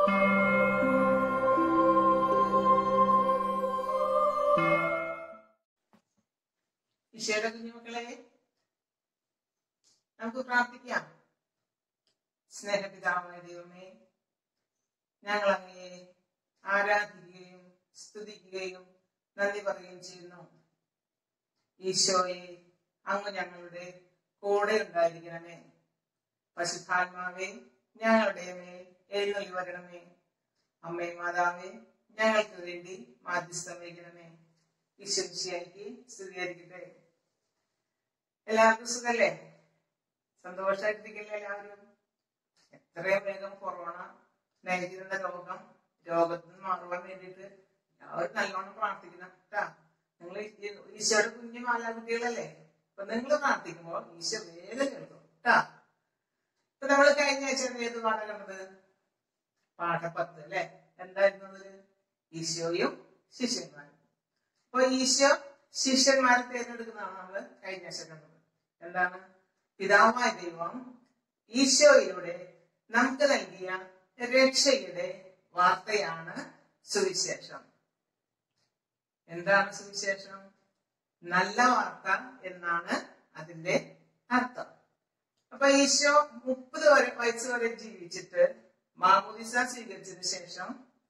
ഈശോയുടെ കുഞ്ഞുമക്കളെ നമുക്ക് പ്രാർത്ഥിക്കാം സ്നേഹപിതാവായ ദൈവമേ ഞങ്ങൾ അങ്ങയെ ആരാധിക്കുകയും സ്തുതിക്കുകയും നന്ദി പറയുകയും ചെയ്യുന്നു ഈശോയെ അങ്ങ് ഞങ്ങളുടെ കൂടെ ഉണ്ടായിരിക്കണമേ പശുദ്ധാത്മാവേ ഞങ്ങളുടെ മേൽ എഴുന്നള്ളി വരണമേ അമ്മേ മാതാവേ ഞങ്ങൾക്ക് വേണ്ടി മാധ്യസ്ഥം വഹിക്കണമേ ഈശ്വരിക്ക് സ്ഥിരീകരിക്കട്ടെ എല്ലാവർക്കും സുഖല്ലേ സന്തോഷമായിട്ടിരിക്കില്ലേ എല്ലാവരും എത്രയും വേഗം കൊറോണ നൈതികരുടെ രോഗം രോഗത്തിൽ നിന്ന് മാറുവാൻ വേണ്ടിയിട്ട് എല്ലാവരും നല്ലോണം പ്രാർത്ഥിക്കണം കേട്ടാ നിങ്ങൾ ഈശോയുടെ കുഞ്ഞു മാലാകുട്ടികളല്ലേ അപ്പൊ നിങ്ങൾ പ്രാർത്ഥിക്കുമ്പോൾ ഈശോ വേഗം കേൾക്കും കേട്ടാ ഇപ്പൊ നമ്മൾ കഴിഞ്ഞ ആഴ്ച ഏത് പാഠം കണ്ടത് പാഠം പത്ത് അല്ലെ എന്തായിരുന്നത് ഈശോയും ശിഷ്യന്മാരും അപ്പൊ ഈശോ ശിഷ്യന്മാരെ തിരഞ്ഞെടുക്കുന്നതാണ് നമ്മൾ കഴിഞ്ഞ ആഴ്ച കണ്ടത് എന്താണ് പിതാവായ ദൈവം ഈശോയിലൂടെ നമുക്ക് നൽകിയ രക്ഷയുടെ വാർത്തയാണ് സുവിശേഷം എന്താണ് സുവിശേഷം നല്ല വാർത്ത എന്നാണ് അതിന്റെ അർത്ഥം അപ്പൊ ഈശോ മുപ്പത് വരെ വയസ്സ് വരെ ജീവിച്ചിട്ട് മാമോദിസ സ്വീകരിച്ചതിന് ശേഷം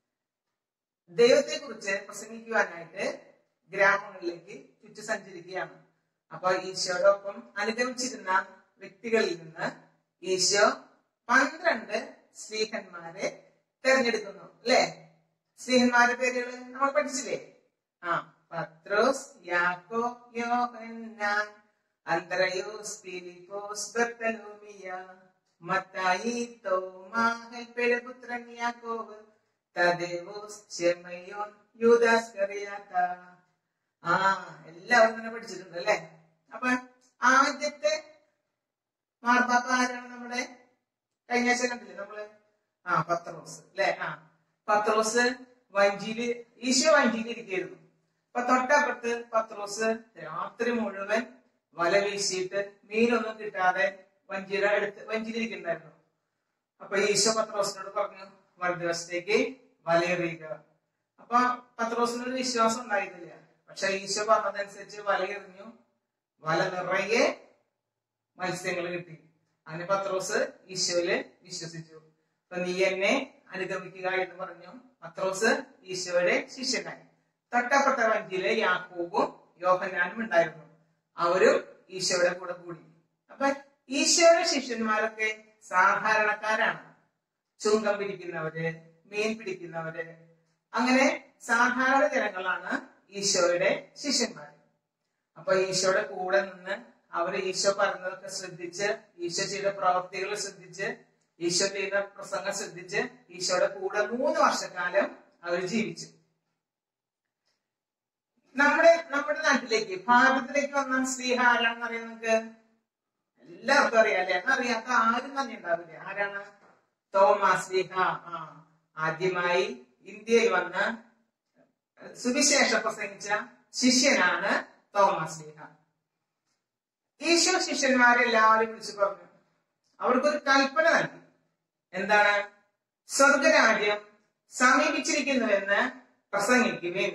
ദൈവത്തെ കുറിച്ച് പ്രസംഗിക്കുവാനായിട്ട് ഗ്രാമങ്ങളിലേക്ക് ചുറ്റി സഞ്ചരിക്കുകയാണ് അപ്പൊ ഈശോയോടൊപ്പം അനുഗമിച്ചിരുന്ന വ്യക്തികളിൽ നിന്ന് ഈശോ പന്ത്രണ്ട് സ്ത്രീഹന്മാരെ തെരഞ്ഞെടുക്കുന്നു അല്ലെ സ്ത്രീഹന്മാരുടെ പേരുകൾ നമ്മൾ പഠിച്ചില്ലേ ആ പത്രോസ് യാക്കോ യോഹന്നാൻ അന്ത്രയോസ് ഫിലിപ്പോസ് ബർത്തലോമിയ മത്തായി തോമാ ഹെൽപ്പയുടെ പുത്രൻ യാക്കോബ് തദേവോസ് ചെമ്മയോൻ യൂദാസ് കറിയാത്ത ആ എല്ലാവരും തന്നെ പഠിച്ചിട്ടുണ്ട് അല്ലെ അപ്പൊ ആദ്യത്തെ മാർപ്പാപ്പ ആരാണ് നമ്മുടെ കഴിഞ്ഞ ആഴ്ച കണ്ടില്ലേ നമ്മള് ആ പത്രോസ് അല്ലെ ആ പത്രോസ് വഞ്ചിയില് ഈശോ വഞ്ചിയിൽ ഇരിക്കുകയായിരുന്നു അപ്പൊ തൊട്ടപ്പുറത്ത് പത്രോസ് രാത്രി മുഴുവൻ വല വീശിയിട്ട് മീനൊന്നും കിട്ടാതെ വഞ്ചിയുടെ അടുത്ത് വഞ്ചിയിലിരിക്കുന്നുണ്ടായിരുന്നു അപ്പൊ ഈശോ പത്രോസിനോട് പറഞ്ഞു വലതുവശത്തേക്ക് വലയെറിയുക അപ്പൊ പത്രോസിനൊരു വിശ്വാസം ഉണ്ടായിരുന്നില്ല പക്ഷെ ഈശോ പറഞ്ഞതനുസരിച്ച് വലയെറിഞ്ഞു വല നിറയെ മത്സ്യങ്ങൾ കിട്ടി അങ്ങനെ പത്രോസ് ഈശോയില് വിശ്വസിച്ചു അപ്പൊ നീ എന്നെ അനുഗമിക്കുക എന്ന് പറഞ്ഞു പത്രോസ് ഈശോയുടെ ശിഷ്യനായി തൊട്ടപ്പെട്ട വഞ്ചിയില് യാക്കൂബും യോഹന്നാനും ഉണ്ടായിരുന്നു അവരും ഈശോയുടെ കൂടെ കൂടി അപ്പൊ ഈശോയുടെ ശിഷ്യന്മാരൊക്കെ സാധാരണക്കാരാണ് ചുങ്കം പിടിക്കുന്നവര് മീൻ പിടിക്കുന്നവര് അങ്ങനെ സാധാരണ ജനങ്ങളാണ് ഈശോയുടെ ശിഷ്യന്മാർ അപ്പൊ ഈശോയുടെ കൂടെ നിന്ന് അവർ ഈശോ പറഞ്ഞതൊക്കെ ശ്രദ്ധിച്ച് ഈശോ ചെയ്ത പ്രവർത്തികൾ ശ്രദ്ധിച്ച് ഈശോ ചെയ്ത പ്രസംഗം ശ്രദ്ധിച്ച് ഈശോയുടെ കൂടെ മൂന്ന് വർഷക്കാലം അവർ ജീവിച്ചു നമ്മുടെ നമ്മുടെ നാട്ടിലേക്ക് ഭാരതത്തിലേക്ക് വന്ന സ്ത്രീഹ ആരാണെന്ന് അറിയാം നിങ്ങൾക്ക് എല്ലാവർക്കും അറിയാം അല്ലെ അറിയാത്ത ആരും തന്നെ ഉണ്ടാവില്ല ആരാണ് തോമസ് സ്ലീഹ ആ ആദ്യമായി ഇന്ത്യയിൽ വന്ന് സുവിശേഷം പ്രസംഗിച്ച ശിഷ്യനാണ് തോമസ് ലീഹ ഈശോ ശിഷ്യന്മാരെല്ലാവരും വിളിച്ചു പറഞ്ഞു അവർക്കൊരു കൽപ്പന നൽകി എന്താണ് സ്വർഗരാജ്യം സമീപിച്ചിരിക്കുന്നുവെന്ന് പ്രസംഗിക്കുവിൻ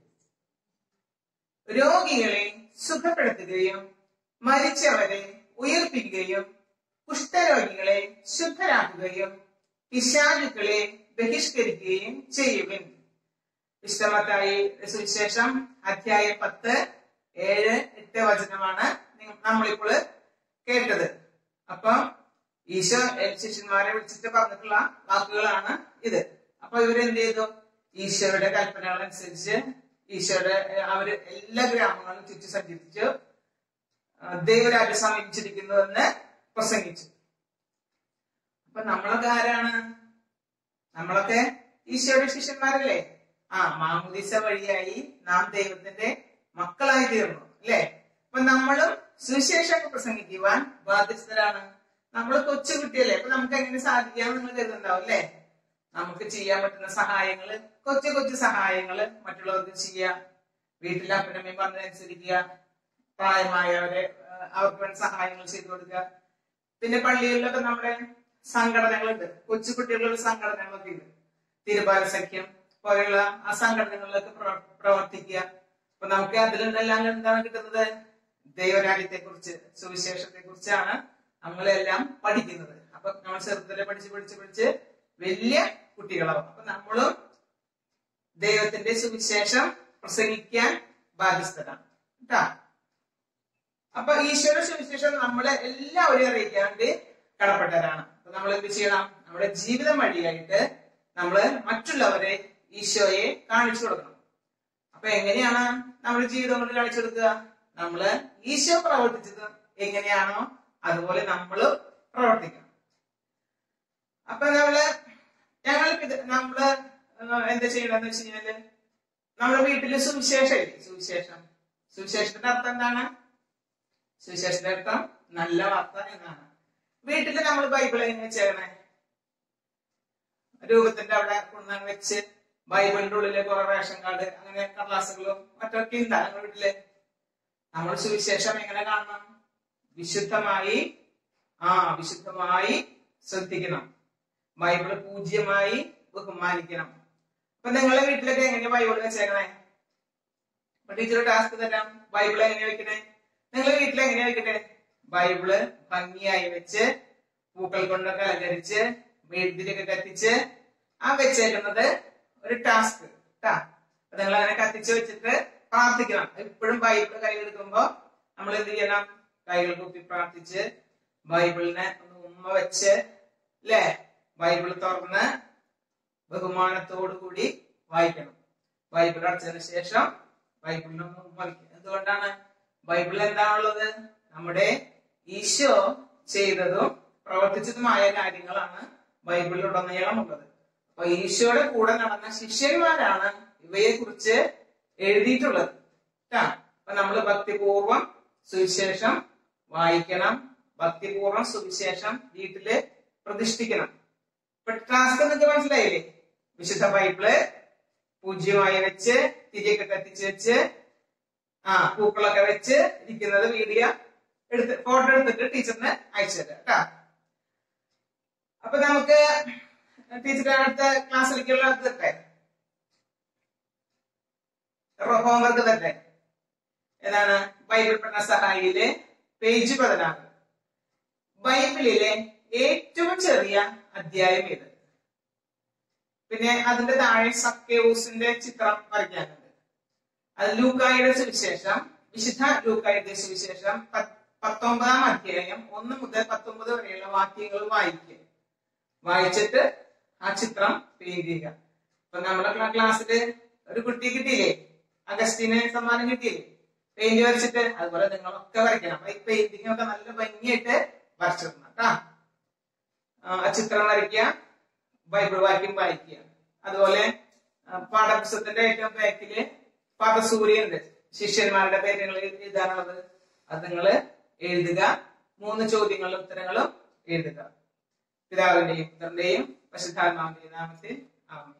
രോഗികളെ സുഖപ്പെടുത്തുകയും മരിച്ചവരെ ഉയർപ്പിക്കുകയും കുഷ്ഠരോഗികളെ ശുദ്ധരാക്കുകയും പിശാചുക്കളെ ബഹിഷ്കരിക്കുകയും ചെയ്യുവിൻ വിശദമത്തായി സുവിശേഷം അധ്യായം പത്ത് ഏഴ് എട്ട് വചനമാണ് നമ്മളിപ്പോൾ കേട്ടത് അപ്പൊ ഈശോ ശിഷ്യന്മാരെ വിളിച്ചിട്ട് പറഞ്ഞിട്ടുള്ള വാക്കുകളാണ് ഇത് അപ്പൊ ഇവരെന്ത് ചെയ്തു ഈശോയുടെ കൽപ്പനകൾ അനുസരിച്ച് ഈശോയുടെ അവര് എല്ലാ ഗ്രാമങ്ങളും ചുറ്റി സഞ്ചരിച്ചു ദൈവരാജ്യം സമീപിച്ചിരിക്കുന്നുവെന്ന് പ്രസംഗിച്ചു അപ്പൊ നമ്മളൊക്കെ ആരാണ് നമ്മളൊക്കെ ഈശോയുടെ ശിഷ്യന്മാരല്ലേ ആ മാമുദിസ വഴിയായി നാം ദൈവത്തിന്റെ മക്കളായി തീർന്നു അല്ലേ അപ്പൊ നമ്മളും സുവിശേഷം പ്രസംഗിക്കുവാൻ ബാധ്യസ്ഥരാണ് നമ്മൾ കൊച്ചു കുട്ടിയല്ലേ അപ്പൊ നമുക്ക് എങ്ങനെ സാധിക്കാന്ന് നിങ്ങൾ കരുതുന്നുണ്ടാവും അല്ലേ നമുക്ക് ചെയ്യാൻ പറ്റുന്ന സഹായങ്ങള് കൊച്ചു കൊച്ചു സഹായങ്ങള് മറ്റുള്ളവർക്ക് ചെയ്യാം വീട്ടിലെ അപ്പനമ്മയും പറഞ്ഞതനുസരിക്കുക പ്രായമായവരെ അവർക്ക് വേണ്ട സഹായങ്ങൾ ചെയ്തു കൊടുക്കുക പിന്നെ പള്ളികളിലൊക്കെ നമ്മുടെ സംഘടനകളുണ്ട് കൊച്ചു കുട്ടികളുടെ സംഘടനകളൊക്കെ ഉണ്ട് തിരുപാല സഖ്യം പോലെയുള്ള ആ സംഘടനകളിലൊക്കെ പ്രവ- പ്രവർത്തിക്കുക അപ്പൊ നമുക്ക് അതിൽ നിന്നെല്ലാം എന്താണ് കിട്ടുന്നത് ദൈവരാജ്യത്തെ കുറിച്ച് സുവിശേഷത്തെ കുറിച്ചാണ് നമ്മളെല്ലാം പഠിക്കുന്നത് അപ്പൊ നമ്മൾ ചെറുതിലെ പഠിച്ച് പഠിച്ച് പഠിച്ച് വലിയ കുട്ടികളാവും അപ്പൊ നമ്മളും ദൈവത്തിന്റെ സുവിശേഷം പ്രസംഗിക്കാൻ ബാധ്യസ്ഥരാണ് കേട്ടാ അപ്പൊ ഈശ്വര സുവിശേഷം നമ്മളെ എല്ലാവരെയും അറിയിക്കാൻ വേണ്ടി കടപ്പെട്ടവരാണ് അപ്പൊ നമ്മൾ എന്ത് ചെയ്യണം നമ്മുടെ ജീവിതം വഴിയായിട്ട് നമ്മള് മറ്റുള്ളവരെ ഈശോയെ കാണിച്ചു കൊടുക്കണം അപ്പൊ എങ്ങനെയാണ് നമ്മുടെ ജീവിതം കൊണ്ട് കാണിച്ചു കൊടുക്കുക നമ്മള് ഈശോ പ്രവർത്തിച്ചത് എങ്ങനെയാണോ അതുപോലെ നമ്മൾ പ്രവർത്തിക്കണം അപ്പൊ നമ്മള് ഞങ്ങൾ നമ്മള് ഏഹ് എന്താ ചെയ്യണമെന്ന് വെച്ച് കഴിഞ്ഞാല് നമ്മുടെ വീട്ടില് സുവിശേഷം ഇല്ലേ സുവിശേഷം സുവിശേഷത്തിന്റെ അർത്ഥം എന്താണ് സുവിശേഷത്തിന്റെ അർത്ഥം നല്ല വാർത്ത എന്നാണ് വീട്ടില് നമ്മൾ ബൈബിൾ എങ്ങനെ വെച്ചേക്കണേ രൂപത്തിന്റെ അവിടെ കൊണ്ടുവന്ന് വെച്ച് ബൈബിളിന്റെ ഉള്ളില് കുറെ റേഷൻ കാർഡ് അങ്ങനെ കടലാസുകളും മറ്റൊക്കെ ഉണ്ട് നമ്മുടെ വീട്ടില് നമ്മൾ സുവിശേഷം എങ്ങനെ കാണണം വിശുദ്ധമായി ആ വിശുദ്ധമായി ശ്രദ്ധിക്കണം ബൈബിള് പൂജ്യമായി ബഹുമാനിക്കണം അപ്പൊ നിങ്ങളെ വീട്ടിലൊക്കെ എങ്ങനെയാ ബൈബിൾ വെച്ചേക്കണേ അപ്പൊ ടീച്ചർ ടാസ്ക് തരാം ബൈബിൾ എങ്ങനെയാ വെക്കണേ നിങ്ങൾ വീട്ടിൽ എങ്ങനെയാ വെക്കട്ടെ ബൈബിള് ഭംഗിയായി വെച്ച് പൂക്കൾ കൊണ്ടൊക്കെ അലങ്കരിച്ച് മെഴുതിരിയൊക്കെ കത്തിച്ച് ആ വെച്ചേക്കുന്നത് ഒരു ടാസ്ക് കേട്ടാ അപ്പൊ നിങ്ങൾ അങ്ങനെ കത്തിച്ച് വെച്ചിട്ട് പ്രാർത്ഥിക്കണം എപ്പോഴും ബൈബിള് കയ്യിലെടുക്കുമ്പോ നമ്മൾ എന്ത് ചെയ്യണം കൈകൾ കുപ്പി പ്രാർത്ഥിച്ച് ബൈബിളിനെ ഒന്ന് ഉമ്മ വെച്ച് അല്ലേ ബൈബിൾ തുറന്ന് ബഹുമാനത്തോടു കൂടി വായിക്കണം ബൈബിൾ അടച്ചതിന് ശേഷം ബൈബിളിനെ ഒന്ന് ഉമ്മ വയ്ക്കുക എന്തുകൊണ്ടാണ് ബൈബിളിൽ എന്താണുള്ളത് നമ്മുടെ ഈശോ ചെയ്തതും പ്രവർത്തിച്ചതുമായ കാര്യങ്ങളാണ് ബൈബിളിലുടനീളമുള്ളത് അപ്പൊ ഈശോയുടെ കൂടെ നടന്ന ശിഷ്യന്മാരാണ് ഇവയെ കുറിച്ച് എഴുതിയിട്ടുള്ളത് ട്ടാ. അപ്പൊ നമ്മൾ ഭക്തിപൂർവം സുവിശേഷം വായിക്കണം ഭക്തിപൂർവം സുവിശേഷം വീട്ടില് പ്രതിഷ്ഠിക്കണം ഇപ്പൊ ടാസ്ക് നിങ്ങൾക്ക് മനസ്സിലായില്ലേ വിശുദ്ധ ബൈബിള് പൂജ്യമായി വെച്ച് തിരിയൊക്കെ കത്തിച്ച് വെച്ച് ആ പൂക്കളൊക്കെ വെച്ച് ഇരിക്കുന്നത് വീഡിയോ എടുത്ത് ഫോട്ടോ എടുത്തിട്ട് ടീച്ചറിന് അയച്ചു തരാം കേട്ടാ അപ്പൊ നമുക്ക് ടീച്ചറുടെ അടുത്ത ക്ലാസ്സിലേക്കുള്ള തരട്ടെ ഹോംവർക്ക് തരട്ടെ ഏതാണ് ബൈബിൾ പഠന സഹായിയിലെ പേജ് പതിനാറ് ബൈബിളിലെ ഏറ്റവും ചെറിയ അധ്യായം ഇത് പിന്നെ അതിന്റെ താഴെ സക്കേവൂസിന്റെ ചിത്രം വരയ്ക്കാനുണ്ട് അത് ലൂക്കായുടെ സുവിശേഷം വിശുദ്ധ ലൂക്കായുടെ സുവിശേഷം പത്ത് പത്തൊമ്പതാം അധ്യായം ഒന്ന് മുതൽ പത്തൊമ്പത് വരെയുള്ള വാക്യങ്ങൾ വായിക്കുക വായിച്ചിട്ട് ആ ചിത്രം പെയിന്റ് ചെയ്യുക ഇപ്പൊ നമ്മുടെ ക്ലാ- ക്ലാസ്സില് ഒരു കുട്ടി കിട്ടിയില്ലേ അഗസ്റ്റിന് സമ്മാനം കിട്ടിയില്ലേ പെയിന്റ് വരച്ചിട്ട് അതുപോലെ നിങ്ങളൊക്കെ വരയ്ക്കണം അപ്പൊ ഈ പെയിന്റിംഗ് ഒക്കെ നല്ല ഭംഗിയായിട്ട് വരച്ചിടണം കേട്ടാ ആ ചിത്രം വരയ്ക്കുക ബൈബിൾ വാക്യം വായിക്കുക അതുപോലെ ആ, പാഠപുസ്തകത്തിന്റെ ഏറ്റവും ബാക്കില് പദസൂര്യണ്ട് ശിഷ്യന്മാരുടെ പേരുകൾ എഴുതാനുള്ളത് അത് നിങ്ങൾ എഴുതുക മൂന്ന് ചോദ്യങ്ങളുടെ ഉത്തരങ്ങളും എഴുതുക പിതാവിന്റെയും പുത്രന്റെയും പശുധാത്മാവിന്റെയും നാമത്തിൽ ആമേൻ